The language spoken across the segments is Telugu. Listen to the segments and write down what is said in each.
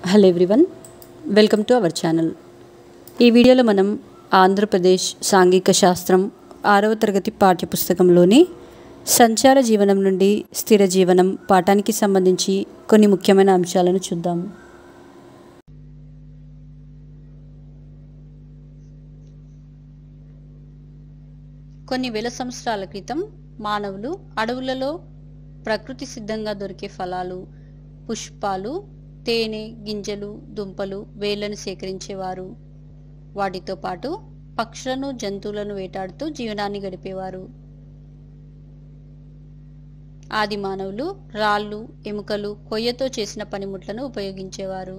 hello everyone welcome to our channel ఈ వీడియోలో మనం ఆంధ్రప్రదేశ్ సాంఘిక శాస్త్రం ఆరవ తరగతి పాఠ్యపుస్తకంలోని సంచార జీవనం నుండి స్థిర జీవనం పాఠానికి సంబంధించి కొన్ని ముఖ్యమైన అంశాలను చూద్దాం కొన్ని వేల సంవత్సరాల క్రితం మానవులు అడవులలో ప్రకృతి సిద్ధంగా దొరికే ఫలాలు పుష్పాలు తేనె గింజలు దుంపలు వేళ్లను సేకరించేవారు వాటితో పాటు పక్షులను జంతువులను వేటాడుతూ జీవనాన్ని గడిపేవారు ఆది మానవులు రాళ్ళు ఎముకలు కొయ్యతో చేసిన పనిముట్లను ఉపయోగించేవారు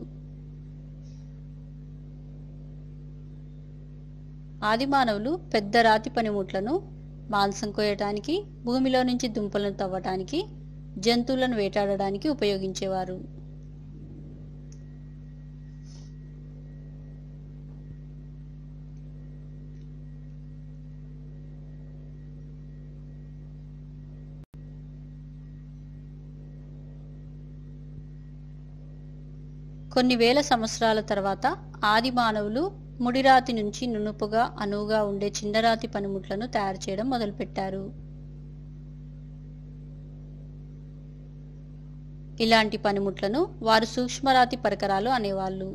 ఆది మానవులు పెద్ద రాతి పనిముట్లను మాంసం కోయటానికి భూమిలో నుంచి దుంపలను తవ్వటానికి జంతువులను వేటాడడానికి ఉపయోగించేవారు కొన్ని వేల సంవత్సరాల తర్వాత ఆది మానవులు ముడిరాతి నుంచి నునుపుగా అనువుగా ఉండే చిన్నరాతి పనిముట్లను తయారు చేయడం మొదలుపెట్టారు ఇలాంటి పనిముట్లను వారు సూక్ష్మరాతి పరికరాలు అనేవాళ్ళు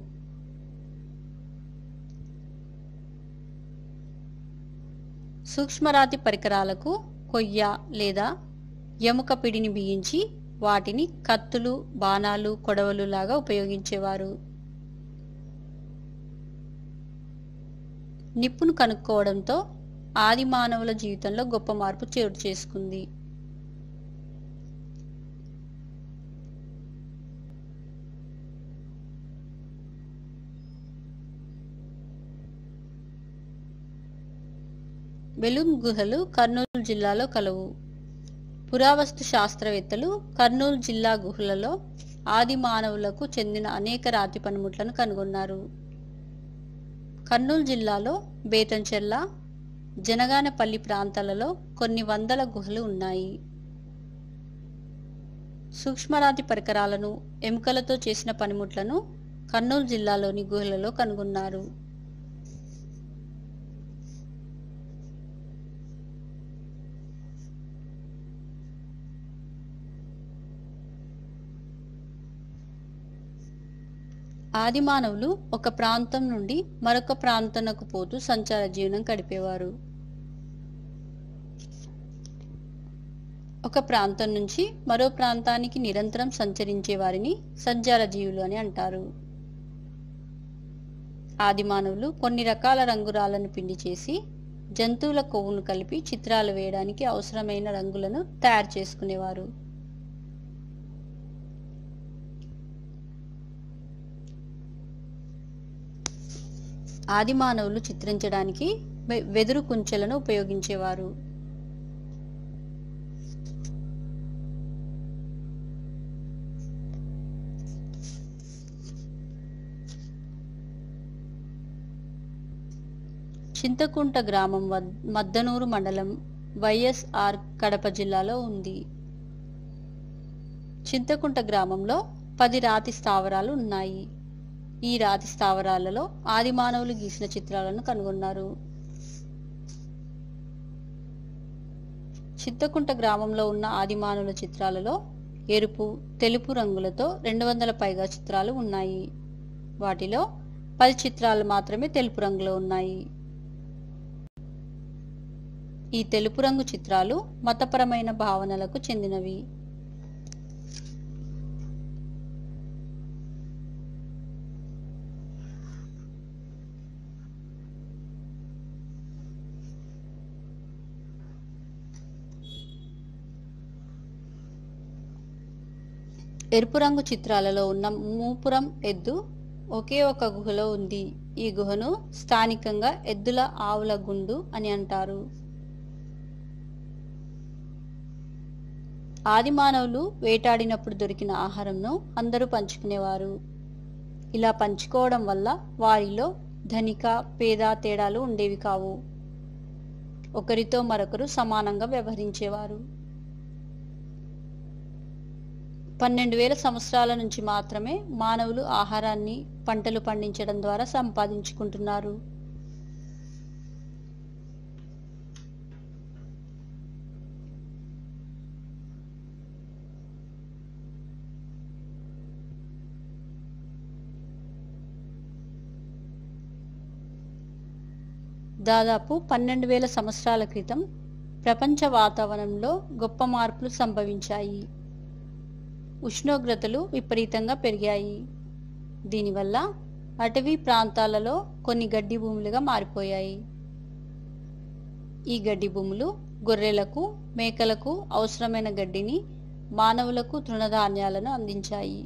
సూక్ష్మరాతి పరికరాలకు కొయ్య లేదా ఎముక పిడిని బిగించి వాటిని కత్తులు బాణాలు కొడవలు లాగా ఉపయోగించేవారు నిప్పును కనుక్కోవడంతో ఆది మానవుల జీవితంలో గొప్ప మార్పు చోటు చేసుకుంది బెలూన్ గుహలు కర్నూలు జిల్లాలో కలవు పురావస్తు శాస్త్రవేత్తలు కర్నూలు జిల్లా గుహలలో ఆది మానవులకు చెందిన అనేక రాతి పనిముట్లను కనుగొన్నారు కర్నూలు జిల్లాలో బేతంచెర్ల జనగానపల్లి ప్రాంతాలలో కొన్ని వందల గుహలు ఉన్నాయి సూక్ష్మరాతి పరికరాలను ఎముకలతో చేసిన పనిముట్లను కర్నూలు జిల్లాలోని గుహలలో కనుగొన్నారు ఆది మానవులు ఒక ప్రాంతం నుండి మరొక ప్రాంతానికి పోతూ సంచార జీవనం గడిపేవారు ఒక ప్రాంతం నుంచి మరో ప్రాంతానికి నిరంతరం సంచరించే వారిని సంచార జీవులు అని అంటారు ఆది మానవులు కొన్ని రకాల రంగురాలను పిండి చేసి జంతువుల కొవ్వును కలిపి చిత్రాలు వేయడానికి అవసరమైన రంగులను తయారు చేసుకునేవారు ఆది మానవులు చిత్రించడానికి వెదురు కుంచెలను ఉపయోగించేవారు చింతకుంట గ్రామం మద్దనూరు మండలం వైఎస్ఆర్ కడప జిల్లాలో ఉంది చింతకుంట గ్రామంలో పది రాతి స్థావరాలు ఉన్నాయి ఈ రాతి స్థావరాలలో ఆది మానవులు గీసిన చిత్రాలను కనుగొన్నారు చిత్తకుంట గ్రామంలో ఉన్న ఆది మానవుల చిత్రాలలో ఎరుపు తెలుపు రంగులతో రెండు వందల పైగా చిత్రాలు ఉన్నాయి వాటిలో పది చిత్రాలు మాత్రమే తెలుపు రంగులో ఉన్నాయి ఈ తెలుపు రంగు చిత్రాలు మతపరమైన భావనలకు చెందినవి ఎరుపు రంగు చిత్రాలలో ఉన్న మూపురం ఎద్దు ఒకే ఒక గుహలో ఉంది ఈ గుహను స్థానికంగా ఎద్దుల ఆవుల గుండు అని అంటారు ఆది మానవులు వేటాడినప్పుడు దొరికిన ఆహారంను అందరూ పంచుకునేవారు ఇలా పంచుకోవడం వల్ల వారిలో ధనిక పేద తేడాలు ఉండేవి కావు ఒకరితో మరొకరు సమానంగా వ్యవహరించేవారు పన్నెండు వేల సంవత్సరాల నుంచి మాత్రమే మానవులు ఆహారాన్ని పంటలు పండించడం ద్వారా సంపాదించుకుంటున్నారు దాదాపు పన్నెండు వేల సంవత్సరాల క్రితం ప్రపంచ వాతావరణంలో గొప్ప మార్పులు సంభవించాయి ఉష్ణోగ్రతలు విపరీతంగా పెరిగాయి దీనివల్ల అటవీ ప్రాంతాలలో కొన్ని గడ్డి భూములుగా మారిపోయాయి ఈ గడ్డి భూములు గొర్రెలకు మేకలకు అవసరమైన గడ్డిని మానవులకు తృణధాన్యాలను అందించాయి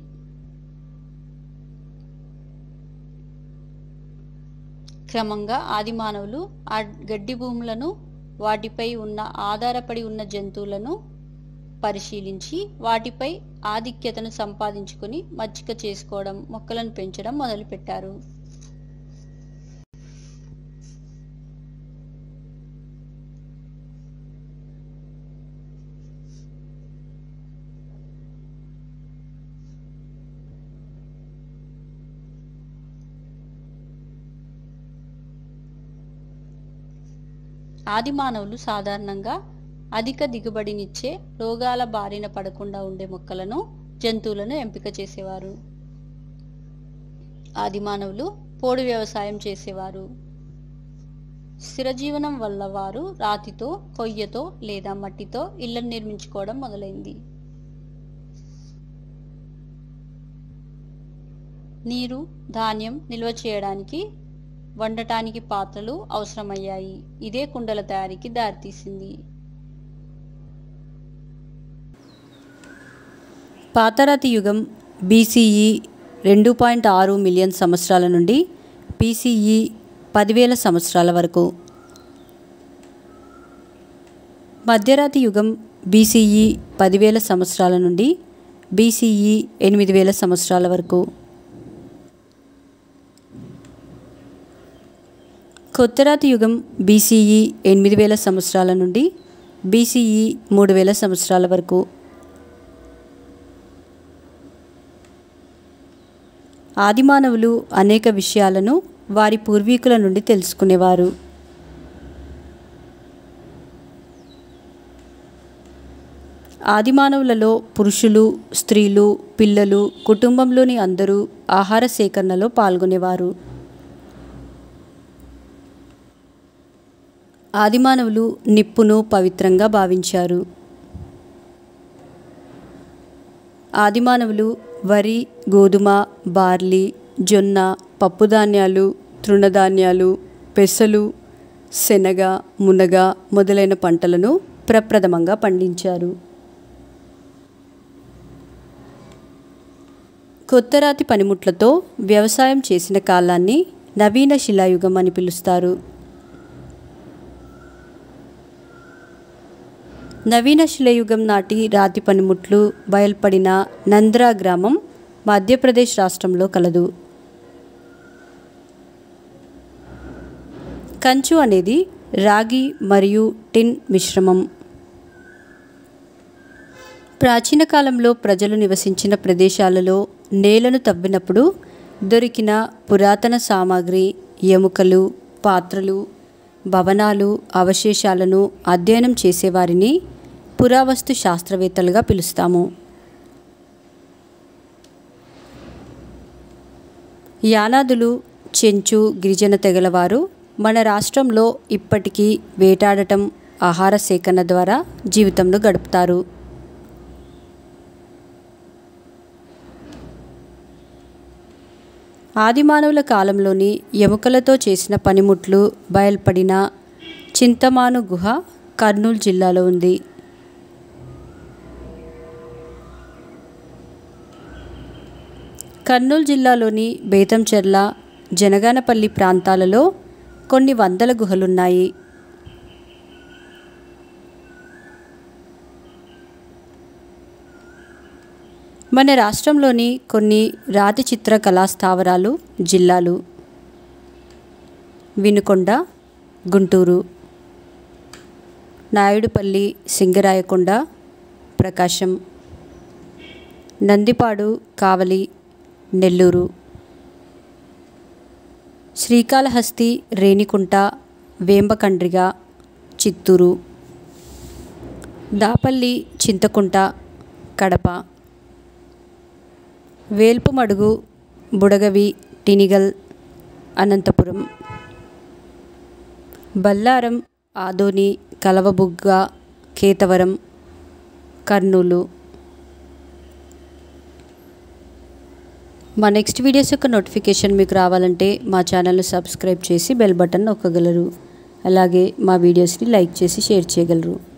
క్రమంగా ఆది మానవులు ఆ గడ్డి భూములను వాటిపై ఉన్న ఆధారపడి ఉన్న జంతువులను పరిశీలించి వాటిపై ఆధిక్యతను సంపాదించుకొని మచ్చిక చేసుకోవడం మొక్కలను పెంచడం మొదలుపెట్టారు ఆది మానవులు సాధారణంగా అధిక దిగుబడినిచ్చే రోగాల బారిన పడకుండా ఉండే మొక్కలను జంతువులను ఎంపిక చేసేవారు ఆది మానవులు పోడు వ్యవసాయం చేసేవారు స్థిరజీవనం వల్ల వారు రాతితో కొయ్యతో లేదా మట్టితో ఇళ్లను నిర్మించుకోవడం మొదలైంది నీరు ధాన్యం నిల్వ చేయడానికి వండటానికి పాత్రలు అవసరమయ్యాయి ఇదే కుండల తయారీకి దారితీసింది పాతరాతి యుగం బీసీఈ రెండు పాయింట్ ఆరు మిలియన్ సంవత్సరాల నుండి బీసీఈ పదివేల సంవత్సరాల వరకు మధ్యరాతి యుగం బీసీఈ పదివేల సంవత్సరాల నుండి బీసీఈ ఎనిమిది వేల సంవత్సరాల వరకు కొత్తరాతి యుగం బీసీఈ ఎనిమిది వేల సంవత్సరాల నుండి బీసీఈ మూడు వేల సంవత్సరాల వరకు ఆదిమానవులు అనేక విషయాలను వారి పూర్వీకుల నుండి తెలుసుకునేవారు ఆదిమానవులలో పురుషులు స్త్రీలు పిల్లలు కుటుంబంలోని అందరూ ఆహార సేకరణలో పాల్గొనేవారు ఆదిమానవులు నిప్పును పవిత్రంగా భావించారు ఆదిమానవులు వరి గోధుమ బార్లీ జొన్న పప్పుధాన్యాలు తృణధాన్యాలు పెసలు శనగ మునగ మొదలైన పంటలను ప్రప్రథమంగా పండించారు కొత్తరాతి పనిముట్లతో వ్యవసాయం చేసిన కాలాన్ని నవీన శిలాయుగం అని పిలుస్తారు నవీన శిలయుగం నాటి రాతి పనిముట్లు బయల్పడిన నంద్రా గ్రామం మధ్యప్రదేశ్ రాష్ట్రంలో కలదు కంచు అనేది రాగి మరియు టిన్ మిశ్రమం ప్రాచీన కాలంలో ప్రజలు నివసించిన ప్రదేశాలలో నేలను తవ్వినప్పుడు దొరికిన పురాతన సామాగ్రి ఎముకలు పాత్రలు భవనాలు అవశేషాలను అధ్యయనం చేసేవారిని పురావస్తు శాస్త్రవేత్తలుగా పిలుస్తాము యానాదులు చెంచు గిరిజన తెగలవారు మన రాష్ట్రంలో ఇప్పటికీ వేటాడటం ఆహార సేకరణ ద్వారా జీవితంలో గడుపుతారు ఆదిమానవుల కాలంలోని ఎముకలతో చేసిన పనిముట్లు బయల్పడిన చింతమాను గుహ కర్నూలు జిల్లాలో ఉంది కర్నూలు జిల్లాలోని బేతంచెర్ల జనగానపల్లి ప్రాంతాలలో కొన్ని వందల గుహలున్నాయి మన రాష్ట్రంలోని కొన్ని రాతి చిత్ర కళా స్థావరాలు జిల్లాలు వినుకొండ గుంటూరు నాయుడుపల్లి సింగరాయకొండ ప్రకాశం నందిపాడు కావలి నెల్లూరు శ్రీకాళహస్తి రేణికుంట వేంబకండ్రిగ చిత్తూరు దాపల్లి చింతకుంట కడప వేల్పుమడుగు బుడగవి టినిగల్ అనంతపురం బల్లారం ఆదోని కలవబుగ్గ కేతవరం కర్నూలు మా నెక్స్ట్ వీడియోస్ యొక్క నోటిఫికేషన్ మీకు రావాలంటే మా ఛానల్ని సబ్స్క్రైబ్ చేసి బెల్ బటన్ నొక్కగలరు అలాగే మా వీడియోస్ని లైక్ చేసి షేర్ చేయగలరు